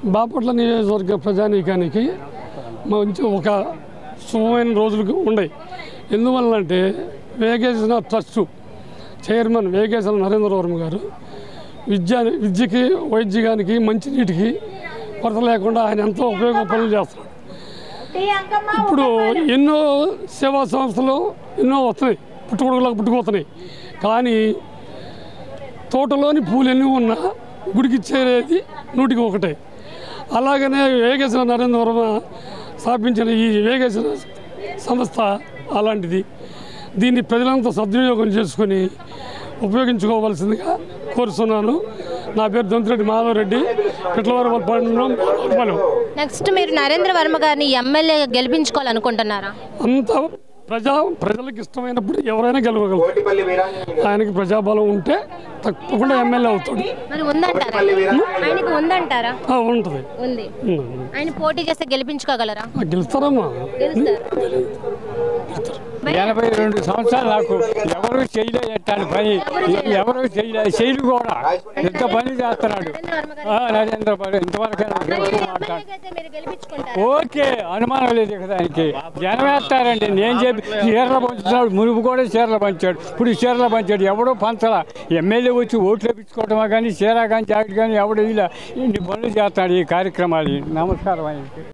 బాపట్ల నియోజకవర్గ ప్రజానీకానికి మంచి ఒక శుభమైన రోజులు ఉన్నాయి ఎందువల్లంటే వేగేసిన ట్రస్టు చైర్మన్ వేగేశ్వర నరేంద్రవరం గారు విద్య విద్యకి వైద్యానికి మంచినీటికి కొరత లేకుండా ఆయన ఎంతో ఉపయోగ పనులు చేస్తున్నాడు ఇప్పుడు ఎన్నో సేవా సంస్థలు ఎన్నో వస్తున్నాయి పుట్టుకొడుకులకు పుట్టుకుపోతున్నాయి కానీ తోటలోని పూలు ఎన్ని ఉన్నా గుడికి చేరేది నూటికి ఒకటే అలాగనే వేగేశ్వర నరేంద్ర వర్మ స్థాపించిన ఈ వేగేశ్వర సంస్థ అలాంటిది దీన్ని ప్రజలంతా సద్వినియోగం చేసుకొని ఉపయోగించుకోవాల్సిందిగా కోరుతున్నాను నా పేరు దొంతిరెడ్డి మాధవరెడ్డి పిట్లవరం పట్టణం నెక్స్ట్ మీరు నరేంద్ర వర్మ గారిని ఎమ్మెల్యే గెలిపించుకోవాలనుకుంటున్నారా అంత ప్రజా ప్రజలకు ఇష్టమైనప్పుడు ఎవరైనా గెలవగలరు ఆయనకి ప్రజాబలం ఉంటే తప్పకుండా ఎమ్మెల్యే అవుతాడు మరి ఉందంటారా ఆయనకు ఉందంటారా ఆ, ఉంటుంది ఉంది ఉంది. ఆయన పోటీ చేస్తే గెలిపించుకోగలరా ఆ, గెలుస్తారమ్మా గెలుస్తారు ఎనభై రెండు సంవత్సరాలు నాకు ఎవరు చేయలేటాను పని ఎవరు చేయలే చేయలు కూడా ఎంత పని చేస్తున్నాడు ఆ, నరేంద్ర బాబు ఇంతవరకు మాట్లాడు అయితే మీరు గెలిపించుకుంటారా ఓకే అనుమానం లేదు ఇక దానికి జనం వేస్తారండి నేను చెప్పి చీరలు పంచుతున్నాడు మునుపు కూడా చీరలు పంచాడు ఇప్పుడు చీరలు పంచాడు ఎవడో పంచలా ఎమ్మెల్యే వచ్చి ఓట్లు వేపించుకోవడమా కానీ చీర కానీ జాకెట్ కానీ ఎవడో ఇలా ఇన్ని పనులు చేస్తాడు ఈ కార్యక్రమాలు నమస్కారం ఆయనకి